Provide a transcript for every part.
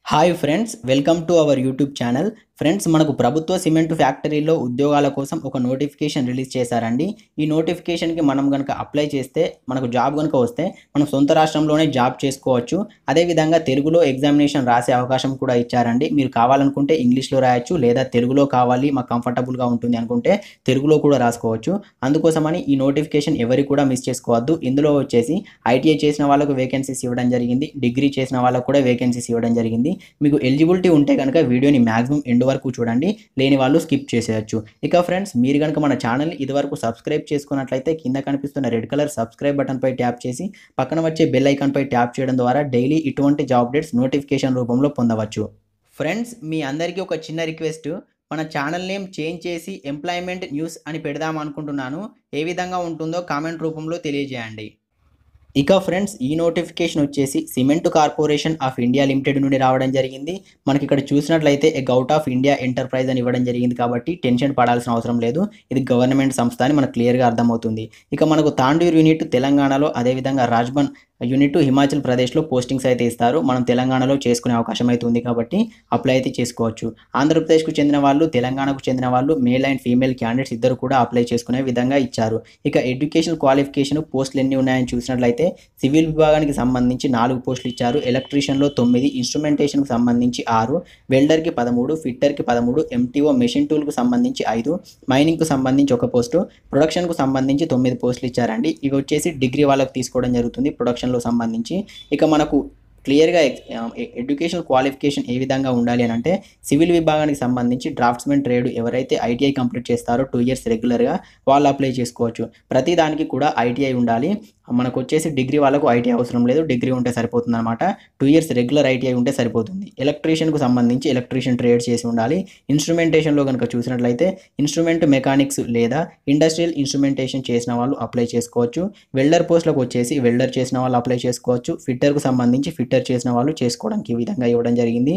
hi friends welcome to our YouTube channel friends మనకు ప్రభుత్వ cement ఫ్యాక్టరీలో ఉద్యోగాల కోసం ఒక నోటిఫికేషన్ రిలీజ్ చేశారండి ఈ నోటిఫికేషన్కి మనం కనుక అప్లై చేస్తే మనకు జాబ్ కనుక వస్తే మనం సొంత రాష్ట్రంలోనే జాబ్ చేసుకోవచ్చు అదేవిధంగా తెలుగులో ఎగ్జామినేషన్ రాసే అవకాశం కూడా ఇచ్చారండి మీరు కావాలనుకుంటే ఇంగ్లీష్లో రాయొచ్చు లేదా తెలుగులో కావాలి మాకు కంఫర్టబుల్గా ఉంటుంది అనుకుంటే తెలుగులో కూడా రాసుకోవచ్చు అందుకోసమని ఈ నోటిఫికేషన్ ఎవరికి కూడా మిస్ చేసుకోవద్దు ఇందులో వచ్చేసి ఐటీఐ చేసిన వాళ్ళకు వేకెన్సీస్ ఇవ్వడం జరిగింది డిగ్రీ చేసిన వాళ్ళకు కూడా వేకెన్సీస్ ఇవ్వడం జరిగింది మీకు ఎలిజిబిలిటీ ఉంటే కనుక వీడియోని మాక్సిమం ఎండ్ వరకు చూడండి లేని వాళ్ళు స్కిప్ చేసేయచ్చు ఇక ఫ్రెండ్స్ మీరు కనుక మన ఛానల్ ఇదివరకు సబ్స్క్రైబ్ చేసుకున్నట్లయితే కింద కనిపిస్తున్న రెడ్ కలర్ సబ్స్క్రైబ్ బటన్పై ట్యాప్ చేసి పక్కన వచ్చే బెల్ ఐకాన్పై ట్యాప్ చేయడం ద్వారా డైలీ ఇటువంటి జాబ్ అప్డేట్స్ నోటిఫికేషన్ రూపంలో పొందవచ్చు ఫ్రెండ్స్ మీ అందరికీ ఒక చిన్న రిక్వెస్ట్ మన ఛానల్ నేమ్ చేంజ్ చేసి ఎంప్లాయ్మెంట్ న్యూస్ అని పెడదాం అనుకుంటున్నాను ఏ విధంగా ఉంటుందో కామెంట్ రూపంలో తెలియజేయండి ఇక ఫ్రెండ్స్ ఈ నోటిఫికేషన్ వచ్చేసి cement corporation of India limited నుండి రావడం జరిగింది మనకి ఇక్కడ చూసినట్లయితే a govt of India enterprise అని ఇవ్వడం జరిగింది కాబట్టి టెన్షన్ పడాల్సిన అవసరం లేదు ఇది గవర్నమెంట్ సంస్థ అని మనకు క్లియర్గా అర్థమవుతుంది ఇక మనకు తాండూర్ యూనిట్ తెలంగాణలో అదేవిధంగా రాజ్బన్ యూనిట్ హిమాచల్ ప్రదేశ్లో పోస్టింగ్స్ అయితే ఇస్తారు మనం తెలంగాణలో చేసుకునే అవకాశం అయితే ఉంది కాబట్టి అప్లై అయితే చేసుకోవచ్చు ఆంధ్రప్రదేశ్కు చెందిన వాళ్ళు తెలంగాణకు చెందిన వాళ్ళు మేల్ అండ్ ఫీమేల్ క్యాండిడేట్స్ ఇద్దరు కూడా అప్లై చేసుకునే విధంగా ఇచ్చారు ఇక ఎడ్యుకేషన్ క్వాలిఫికేషన్ పోస్టులు ఎన్ని ఉన్నాయని చూసినట్లయితే సివిల్ విభాగానికి సంబంధించి నాలుగు పోస్టులు ఇచ్చారు ఎలక్ట్రీషియన్లో తొమ్మిది ఇన్స్ట్రుమెంటేషన్కి సంబంధించి ఆరు వెల్డర్కి పదమూడు ఫిట్టర్కి పదమూడు ఎంటీఓ మెషిన్ టూల్కి సంబంధించి ఐదు మైనింగ్కు సంబంధించి ఒక పోస్టు ప్రొడక్షన్కు సంబంధించి తొమ్మిది పోస్టులు ఇచ్చారండి ఇవి వచ్చేసి డిగ్రీ వాళ్ళకి తీసుకోవడం జరుగుతుంది ప్రొడక్షన్లో సంబంధించి ఇక మనకు క్లియర్గా ఎడ్యుకేషన్ క్వాలిఫికేషన్ ఏ విధంగా ఉండాలి అని అంటే సివిల్ విభాగానికి సంబంధించి డ్రాఫ్ట్స్మెన్ ట్రేడ్ ఎవరైతే ఐటీఐ కంప్లీట్ చేస్తారో టూ ఇయర్స్ రెగ్యులర్గా వాళ్ళు అప్లై చేసుకోవచ్చు ప్రతి దానికి కూడా ఐటీఐ ఉండాలి మనకు వచ్చేసి డిగ్రీ వాళ్ళకు ఐటీఐ అవసరం లేదు డిగ్రీ ఉంటే సరిపోతుంది అనమాట టూ ఇయర్స్ రెగ్యులర్ ఐటీఐ ఉంటే సరిపోతుంది ఎలక్ట్రీషియన్కు సంబంధించి ఎలక్ట్రీషియన్ ట్రేడ్ చేసి ఉండాలి ఇన్స్ట్రుమెంటేషన్లో కనుక చూసినట్లయితే ఇన్స్ట్రుమెంట్ మెకానిక్స్ లేదా ఇండస్ట్రియల్ ఇన్స్ట్రుమెంటేషన్ చేసిన వాళ్ళు అప్లై చేసుకోవచ్చు వెల్డర్ పోస్ట్లకు వచ్చేసి వెల్డర్ చేసిన వాళ్ళు అప్లై చేసుకోవచ్చు ఫిట్టర్కు సంబంధించి ఫిట్టర్ చేసిన వాళ్ళు చేసుకోవడానికి ఈ విధంగా ఇవ్వడం జరిగింది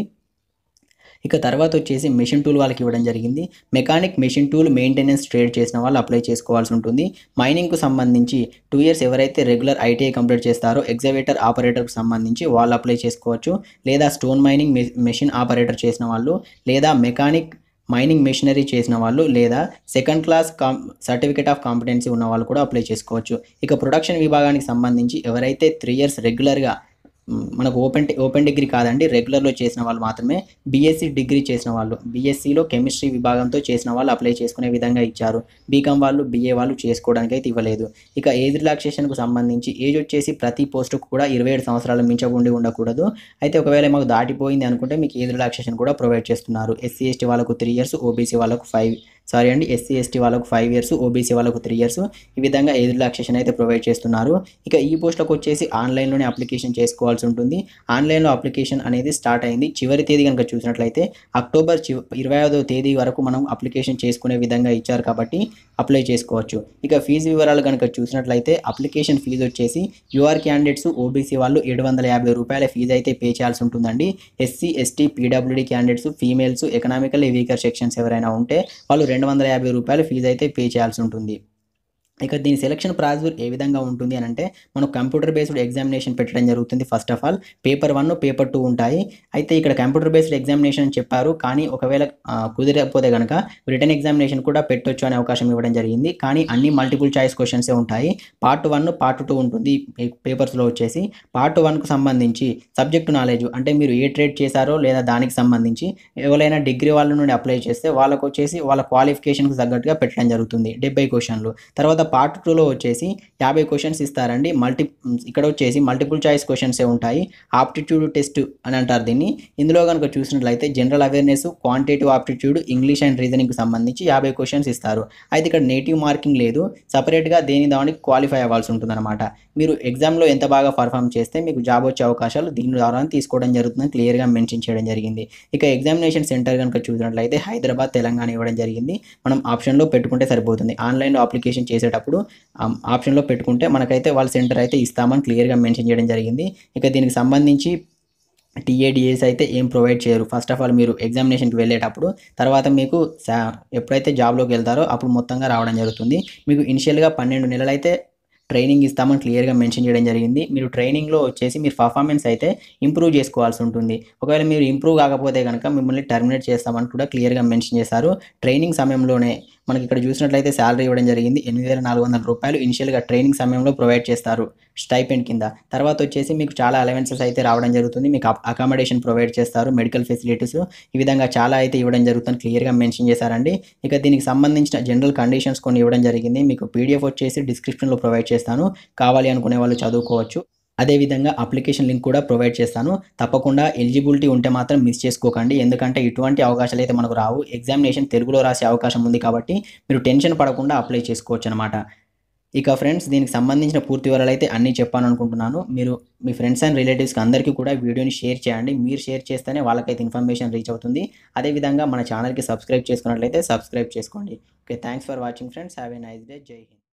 ఇక తర్వాత వచ్చేసి మెషిన్ టూల్ వాళ్ళకి ఇవ్వడం జరిగింది mechanic machine tool maintenance trade చేసిన వాళ్ళు అప్లై చేసుకోవాల్సి ఉంటుంది మైనింగ్కు సంబంధించి టూ ఇయర్స్ ఎవరైతే రెగ్యులర్ ఐటీఐ కంప్లీట్ చేస్తారో ఎగ్జవేటర్ ఆపరేటర్కి సంబంధించి వాళ్ళు అప్లై చేసుకోవచ్చు లేదా స్టోన్ మైనింగ్ మెషిన్ ఆపరేటర్ చేసిన వాళ్ళు లేదా మెకానిక్ మైనింగ్ మెషినరీ చేసిన వాళ్ళు లేదా సెకండ్ క్లాస్ కాం సర్టిఫికేట్ ఆఫ్ కాంపిటెన్సీ ఉన్న వాళ్ళు కూడా అప్లై చేసుకోవచ్చు ఇక ప్రొడక్షన్ విభాగానికి సంబంధించి ఎవరైతే త్రీ ఇయర్స్ రెగ్యులర్గా మనకు ఓపెన్ ఓపెన్ డిగ్రీ కాదండి రెగ్యులర్లో చేసిన వాళ్ళు మాత్రమే బీఎస్సీ డిగ్రీ చేసిన వాళ్ళు బీఎస్సీలో కెమిస్ట్రీ విభాగంతో చేసిన వాళ్ళు అప్లై చేసుకునే విధంగా ఇచ్చారు బీకామ్ వాళ్ళు బీఏ వాళ్ళు చేసుకోవడానికి అయితే ఇవ్వలేదు ఇక ఏజ్ రిలాక్సేషన్కు సంబంధించి ఏజ్ వచ్చేసి ప్రతి పోస్టుకు కూడా ఇరవై ఏడు సంవత్సరాలు మించకుండా ఉండకూడదు అయితే ఒకవేళ మాకు దాటిపోయింది అనుకుంటే మీకు ఏజ్ రిలాక్సేషన్ కూడా ప్రొవైడ్ చేస్తున్నారు ఎస్సీ ఎస్టీ వాళ్ళకు త్రీ ఇయర్స్ ఓబీసీ వాళ్ళకు ఫైవ్ సారీ అండి ఎస్సీ ఎస్టీ వాళ్ళకు ఫైవ్ ఇయర్స్ ఓబీసీ వాళ్ళకు త్రీ ఇయర్స్ ఈ విధంగా ఏజ్ రిలాక్సేషన్ అయితే ప్రొవైడ్ చేస్తున్నారు ఇక ఈ పోస్టులకు వచ్చేసి ఆన్లైన్లోనే అప్లికేషన్ చేసుకోవాల్సి ఉంటుంది ఆన్లైన్లో అప్లికేషన్ అనేది స్టార్ట్ అయింది చివరి తేదీ కనుక చూసినట్లయితే అక్టోబర్ చివ ఇరవై ఐదో తేదీ వరకు మనం అప్లికేషన్ చేసుకునే విధంగా ఇచ్చారు కాబట్టి అప్లై చేసుకోవచ్చు ఇక ఫీజు వివరాలు కనుక చూసినట్లయితే అప్లికేషన్ ఫీజు వచ్చేసి యూఆర్ క్యాండిడేట్స్ ఓబీసీ వాళ్ళు ఏడు వందల యాభై రూపాయల ఫీజు అయితే పే చేయాల్సి ఉంటుందండి SC ST PWD candidates females economical weaker sections ఎవరైనా ఉంటే వాళ్ళు రెండు వందల యాభై రూపాయల ఫీజు అయితే పే చేయాల్సి ఉంటుంది ఇక దీని సెలక్షన్ ప్రాసెస్ ఏ విధంగా ఉంటుంది అని అంటే మనం కంప్యూటర్ బేస్డ్ ఎగ్జామినేషన్ పెట్టడం జరుగుతుంది first of all paper one paper two ఉంటాయి అయితే ఇక్కడ కంప్యూటర్ బేస్డ్ ఎగ్జామినేషన్ చెప్పారు కానీ ఒకవేళ ఆ, కుదిరకపోతే కనుక రిటర్న్ ఎగ్జామినేషన్ కూడా పెట్టొచ్చు అనే అవకాశం ఇవ్వడం జరిగింది కానీ అన్ని మల్టిపుల్ చాయిస్ క్వశ్చన్సే ఉంటాయి పార్ట్ వన్ పార్ట్ టూ ఉంటుంది పేపర్స్లో వచ్చేసి పార్ట్ వన్కు సంబంధించి సబ్జెక్ట్ నాలెడ్జ్ అంటే మీరు ఏ ట్రేడ్ చేశారో లేదా దానికి సంబంధించి ఎవరైనా డిగ్రీ వాళ్ళ నుండి అప్లై చేస్తే వాళ్ళకు వచ్చేసి వాళ్ళ క్వాలిఫికేషన్కి తగ్గట్టుగా పెట్టడం జరుగుతుంది డెబ్బై క్వశ్చన్లు తర్వాత పార్ట్ టూలో వచ్చేసి యాభై క్వశ్చన్స్ ఇస్తారండి మల్టీ ఇక్కడ వచ్చేసి మల్టిపుల్ చాయిస్ క్వశ్చన్సే ఉంటాయి ఆప్టిట్యూడ్ టెస్ట్ అని అంటారు దీన్ని ఇందులో కనుక చూసినట్లయితే general awareness quantitative aptitude English and రీజనింగ్కి సంబంధించి యాభై క్వశ్చన్స్ ఇస్తారు అయితే ఇక్కడ నేటివ్ మార్కింగ్ లేదు సపరేట్గా దేని దానికి క్వాలిఫై అవ్వాల్సి ఉంటుందన్నమాట మీరు ఎగ్జామ్లో ఎంత బాగా పర్ఫామ్ చేస్తే మీకు జాబ్ వచ్చే అవకాశాలు దీని ద్వారా తీసుకోవడం జరుగుతుందని క్లియర్గా మెన్షన్ చేయడం జరిగింది ఇక ఎగ్జామినేషన్ సెంటర్ కనుక చూసినట్లయితే హైదరాబాద్ తెలంగాణ ఇవ్వడం జరిగింది మనం ఆప్షన్లో పెట్టుకుంటే సరిపోతుంది ఆన్లైన్లో అప్లికేషన్ చేసేటప్పుడు ఆమ్, ఆప్షన్లో పెట్టుకుంటే మనకైతే వాళ్ళ సెంటర్ అయితే ఇస్తామని క్లియర్గా మెన్షన్ చేయడం జరిగింది ఇక దీనికి సంబంధించి టీఏడిఎస్ అయితే ఏం ప్రొవైడ్ చేయరు ఫస్ట్ ఆఫ్ ఆల్ మీరు ఎగ్జామినేషన్కి వెళ్ళేటప్పుడు తర్వాత మీకు సా ఎప్పుడైతే జాబ్లోకి వెళ్తారో అప్పుడు మొత్తంగా రావడం జరుగుతుంది మీకు ఇనిషియల్గా పన్నెండు నెలలు అయితే ట్రైనింగ్ ఇస్తామని క్లియర్గా మెన్షన్ చేయడం జరిగింది మీరు ట్రైనింగ్లో వచ్చేసి మీరు పర్ఫార్మెన్స్ అయితే ఇంప్రూవ్ చేసుకోవాల్సి ఉంటుంది ఒకవేళ మీరు ఇంప్రూవ్ కాకపోతే కనుక మిమ్మల్ని టర్మినేట్ చేస్తామని కూడా క్లియర్గా మెన్షన్ చేశారు ట్రైనింగ్ సమయంలోనే మనకి ఇక్కడ చూసినట్లయితే శాలరీ ఇవ్వడం జరిగింది ఎనిమిది వేల నాలుగు వందల రూపాయలు ఇనిషియల్గా ట్రైనింగ్ సమయంలో ప్రొవైడ్ చేస్తారు స్టైపెండ్ కింద తర్వాత వచ్చేసి మీకు చాలా అలవెన్సెస్ అయితే రావడం జరుగుతుంది మీకు అకామిడేషన్ ప్రొవైడ్ చేస్తారు మెడికల్ ఫెసిలిటీస్ ఈ విధంగా చాలా అయితే ఇవ్వడం జరుగుతుంది క్లియర్గా మెన్షన్ చేశారండి ఇక దీనికి సంబంధించిన జనరల్ కండిషన్స్ కొన్ని ఇవ్వడం జరిగింది మీకు పీడిఎఫ్ వచ్చేసి డిస్క్రిప్షన్లో ప్రొవైడ్ చేస్తాను కావాలి అనుకునే వాళ్ళు చదువుకోవచ్చు అదేవిధంగా అప్లికేషన్ లింక్ కూడా ప్రొవైడ్ చేస్తాను తప్పకుండా ఎలిజిబిలిటీ ఉంటే మాత్రం మిస్ చేసుకోకండి ఎందుకంటే ఇటువంటి అవకాశాలు అయితే మనకు రావు ఎగ్జామినేషన్ తెలుగులో రాసే అవకాశం ఉంది కాబట్టి మీరు టెన్షన్ పడకుండా అప్లై చేసుకోవచ్చు అనమాట ఇక ఫ్రెండ్స్ దీనికి సంబంధించిన పూర్తి వివరాలు అయితే అన్నీ చెప్పాను అనుకుంటున్నాను మీరు మీ ఫ్రెండ్స్ అండ్ రిలేటివ్స్కి అందరికీ కూడా వీడియోని షేర్ చేయండి మీరు షేర్ చేస్తేనే వాళ్ళకైతే ఇన్ఫర్మేషన్ రీచ్ అవుతుంది అదేవిధంగా మన ఛానల్కి సబ్స్క్రైబ్ చేసుకున్నట్లయితే సబ్స్క్రైబ్ చేసుకోండి okay thanks for watching friends have a nice day జై హింద్